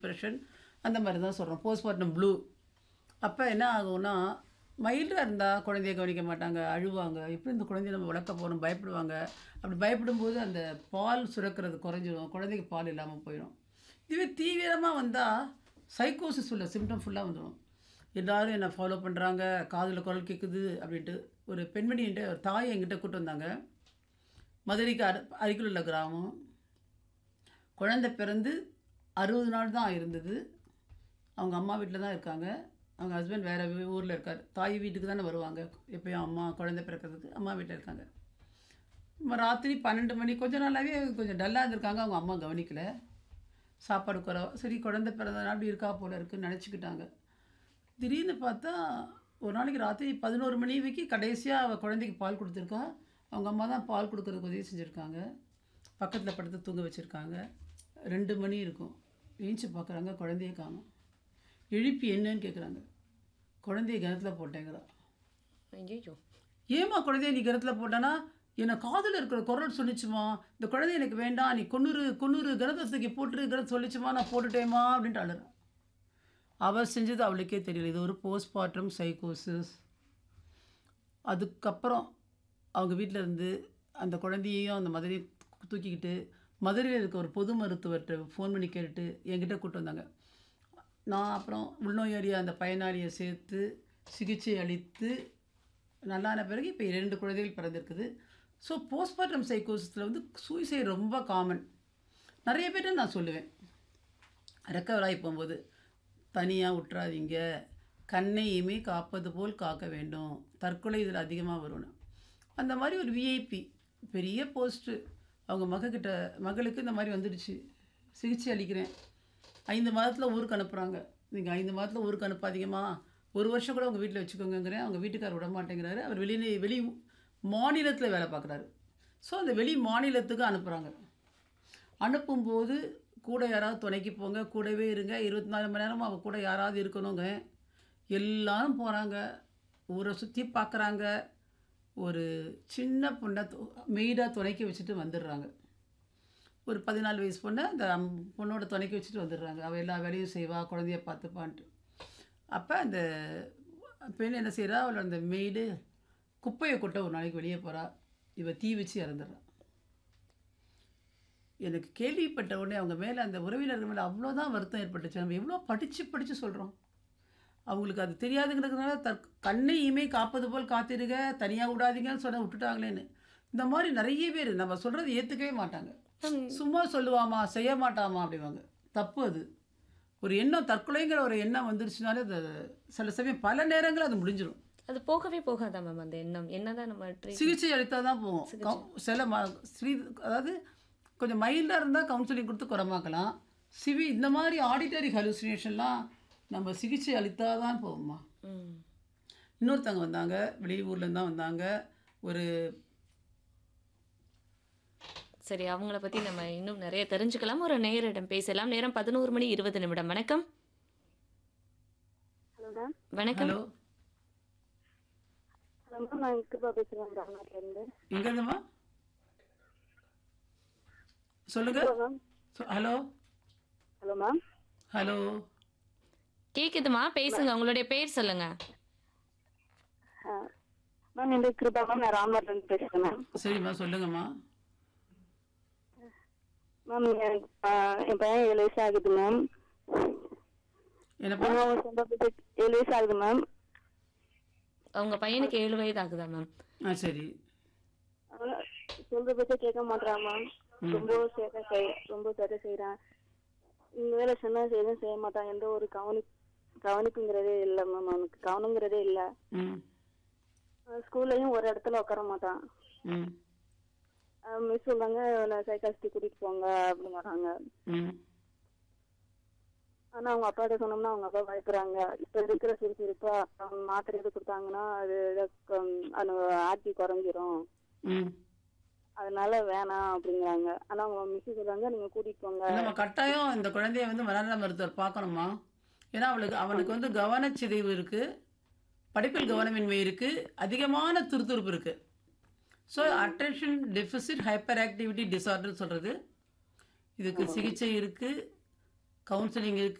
depression அந்த மாதிரி தான் சொல்கிறோம் போஸ்ட்மார்ட்டம் ப்ளூ அப்போ என்ன ஆகும்னா மைல்டாக இருந்தால் குழந்தைய கவனிக்க மாட்டாங்க அழுவாங்க எப்படி இந்த குழந்தைய நம்ம வளர்க்க போகணும் பயப்படுவாங்க அப்படி பயப்படும்போது அந்த பால் சுரக்கிறது குறைஞ்சிரும் குழந்தைக்கு பால் இல்லாமல் போயிடும் இதுவே தீவிரமாக வந்தால் சைக்கோசிஸ் உள்ள சிம்டம் ஃபுல்லாக வந்துடும் எல்லாரும் என்னை ஃபாலோ பண்ணுறாங்க காதில் குரல் கேட்குது அப்படின்ட்டு ஒரு பெண்மணி என்கிட்ட ஒரு தாய் என்கிட்ட கூட்டு வந்தாங்க மதுரைக்கு அரு அருகில் உள்ள கிராமம் குழந்தை பிறந்து அறுபது நாள் தான் இருந்தது அவங்க அம்மா வீட்டில் தான் இருக்காங்க அவங்க ஹஸ்பண்ட் வேறு ஊரில் இருக்கார் தாய் வீட்டுக்கு தானே வருவாங்க எப்பயும் அம்மா குழந்தை பிறக்கிறதுக்கு அம்மா வீட்டில் இருக்காங்க நம்ம ராத்திரி பன்னெண்டு மணி கொஞ்ச நாளாகவே கொஞ்சம் டல்லாக இருந்திருக்காங்க அவங்க அம்மா கவனிக்கல சாப்பாடு குறை சரி குழந்தை பிறந்தனால அப்படி இருக்கா போல இருக்குன்னு நினச்சிக்கிட்டாங்க திடீர்னு பார்த்தா ஒரு நாளைக்கு ராத்திரி பதினோரு மணி வரைக்கும் கடைசியாக அவள் குழந்தைக்கு பால் கொடுத்துருக்கா அவங்க அம்மா தான் பால் கொடுக்கறதுக்கு உதவி செஞ்சுருக்காங்க பக்கத்தில் படுத்து தூங்க வச்சுருக்காங்க ரெண்டு மணி இருக்கும் ஏஞ்சி பார்க்குறாங்க குழந்தைய காணும் எழுப்பி என்னன்னு கேட்குறாங்க குழந்தைய கிணத்துல போட்டேங்கிறா ஐயோ ஏம்மா குழந்தைய நீ கிணத்துல போட்டேன்னா என்னை காதில் இருக்கிற குரல் சொல்லிச்சுமா இந்த குழந்தை எனக்கு வேண்டாம் நீ கொன்னூறு கொன்னூறு கிணத்தை தூக்கி போட்டுரு கிணத்து சொல்லிச்சுமா நான் போட்டுட்டேம்மா அப்படின்ட்டு அழுறா அவள் செஞ்சது அவளுக்கே தெரியல இது ஒரு போஸ்ட்மார்ட்டம் சைக்கோசிஸ் அதுக்கப்புறம் அவங்க வீட்டில் இருந்து அந்த குழந்தையையும் அந்த மதுரையை தூக்கிக்கிட்டு மதுரையில் இருக்க ஒரு பொது மருத்துவர்கிட்ட ஃபோன் பண்ணி கேட்டுட்டு என்கிட்ட கூப்பிட்டு வந்தாங்க நான் அப்புறம் உள்நோயாளியை அந்த பயனாளியை சேர்த்து சிகிச்சை அளித்து நல்லான பிறகு இப்போ இரண்டு குழந்தைகள் பிறந்திருக்குது ஸோ போஸ்ட்மார்ட்டம் சைக்கோசிஸில் வந்து சூசைட் ரொம்ப காமன் நிறைய பேர்ட்ட நான் சொல்லுவேன் ரெக்கவர் ஆகி போகும்போது தனியாக விட்டுறாதீங்க கண்ணையுமே காப்பது போல் காக்க வேண்டும் தற்கொலை இதில் அதிகமாக வரும்னு அந்த மாதிரி ஒரு விஐபி பெரிய போஸ்ட்டு அவங்க மகக்கிட்ட மகளுக்கு இந்த மாதிரி வந்துடுச்சு சிகிச்சை அளிக்கிறேன் ஐந்து மாதத்தில் ஊருக்கு அனுப்புகிறாங்க நீங்கள் ஐந்து மாதத்தில் ஊருக்கு அனுப்பாதீங்கம்மா ஒரு வருஷம் கூட உங்கள் வீட்டில் வச்சுக்கோங்கிறேன் அவங்க வீட்டுக்காரர் விட மாட்டேங்கிறாரு அவர் வெளியே வெளி மாநிலத்தில் வேலை பார்க்குறாரு ஸோ அந்த வெளி மாநிலத்துக்கு அனுப்புகிறாங்க அனுப்பும்போது கூட யாராவது துணைக்கு போங்க கூடவே இருங்க இருபத்தி நாலு மணி நேரமும் அவள் கூட யாராவது இருக்கணுங்க எல்லாரும் போகிறாங்க ஊரை சுற்றி பார்க்குறாங்க ஒரு சின்ன பொண்ணை மெய்டாக துணைக்கி வச்சுட்டு வந்துடுறாங்க ஒரு பதினாலு வயசு பொண்ணை அந்த அம்- பொண்ணோட துணைக்கி வச்சுட்டு வந்துடுறாங்க அவள் எல்லா வேலையும் செய்வா குழந்தைய பார்த்துப்பான்ட்டு அப்போ அந்த பெண் என்ன செய்கிறா அவளோட அந்த மெய்டு குப்பையை கொட்ட ஒரு நாளைக்கு வெளியே போகிறா இவ தீ வச்சு இறந்துடுறா எனக்கு கேள்விப்பட்ட உடனே அவங்க மேலே அந்த உறவினர்கள் மேலே அவ்வளோதான் வருத்தம் ஏற்பட்டுச்சு நம்ம எவ்வளோ படித்து படித்து சொல்கிறோம் அவங்களுக்கு அது தெரியாதுங்கிறதுனால தற் கண்ணையுமே காப்பது போல் காத்திருங்க தனியாக விடாதீங்கன்னு சொன்ன விட்டுட்டாங்களேன்னு இந்த மாதிரி நிறைய பேர் நம்ம சொல்கிறது ஏற்றுக்கவே மாட்டாங்க சும்மா சொல்லுவாமா செய்ய மாட்டாமா அப்படிவாங்க தப்பு அது ஒரு எண்ணம் தற்கொலைங்கிற ஒரு எண்ணம் வந்துருச்சுனாலே அது சில சமயம் பல நேரங்கள் அது முடிஞ்சிடும் அது போகவே போகாதா மேம் அந்த எண்ணம் என்னதான் நம்ம ட்ரீட் சிகிச்சை அளித்தால் தான் போகும் கவு- சில ம ஸ்ரீ அதாவது கொஞ்சம் மைல்டாக இருந்தால் கவுன்சிலிங் கொடுத்து குறமாக்கலாம் சிவி இந்த மாதிரி ஆடிட்டரி ஹலுசினேஷன்லாம் நம்ம சிகிச்சை அளித்தால் தான் போகுமா ம் இன்னொருத்தவங்க வந்தாங்க வெளியூர்லேருந்து தான் வந்தாங்க ஒரு சரி அவங்கள பத்தி நம்ம இன்னும் நிறைய தெரிஞ்சுக்கலாம் ஒரு நேரிடம் பேசலாம் நேரம் பதினோரு மணி இருபது நிமிடம் வணக்கம் ஹலோ மேம் வணக்கம் ஹலோ ஹலோ மேம் நான் கிருபா பேசுகிறேன் ராமநாட்டிலேருந்து எங்கேருந்துமா சொல்லுங்க ஹலோ மேம் சொ- ஹலோ ஹலோ மேம் ஹலோ கேக்குதுமா பேசுங்க உங்களுடைய பேர் சொல்லுங்க மேம் என் பேர் கிருபா மேம் நான் ராமநாட்டிலேருந்து பேசுகிறேன் மேம் சரிம்மா சொல்லுங்கம்மா மேம் எனக்கு, ஆ, என் பையன் ஏழு வயசு ஆகுது மேம் என்னப்பா அவன் சொந்த பேச்சு ஏழு வயசு ஆகுது மேம் உங்க பையனுக்கு ஏழு வயது ஆகுதா மேம் ஆ சரி அவன் சொல்ற பேச்ச கேட்க மாட்டான் மேம் ரொம்ப சேட்டை செய் ரொம்ப சேட்டை செய்கிறான் இந்த வேலை சொன்னா எதுவும் செய்ய மாட்டான் எந்த ஒரு கவனி கவனிப்புங்கிறதே இல்லை மேம் அவனுக்கு கவனங்கிறதே இல்லை ம் ஸ்கூல்லையும் ஒரு இடத்துல உட்கார மாட்டான் ம் மிஸ் சொல்றாங்க நான் சைக்காஸ்டி கூட்டிட்டு போங்க அப்படின்னு வராங்க ம் ஆனா அவங்க அப்பாட்ட சொன்னோம்னா அவங்க அப்பா பயப்படுறாங்க இப்ப இருக்கிற சுறுசுறுப்பா அவங்க மாத்திரை எது கொடுத்தாங்கன்னா அது ஏதோ கம்- அது ஆட்சி குறைஞ்சிரும் ம் அதனால வேணாம் அப்படிங்கிறாங்க ஆனா அவங்க மிஸ் சொல்றாங்க நீங்க கூட்டிட்டு போங்க நம்ம கட்டாயம் இந்த குழந்தைய வந்து மனநல மருத்துவர் பார்க்கணுமா ஏன்னா அவளுக்கு அவனுக்கு வந்து கவனச்சிதைவு இருக்கு படிப்பில் கவனமின்மை இருக்கு அதிகமான துருதுருப்பு இருக்கு so attention deficit hyperactivity disorder சொல்றது இதுக்கு சிகிச்சை இருக்கு கவுன்சிலிங்கு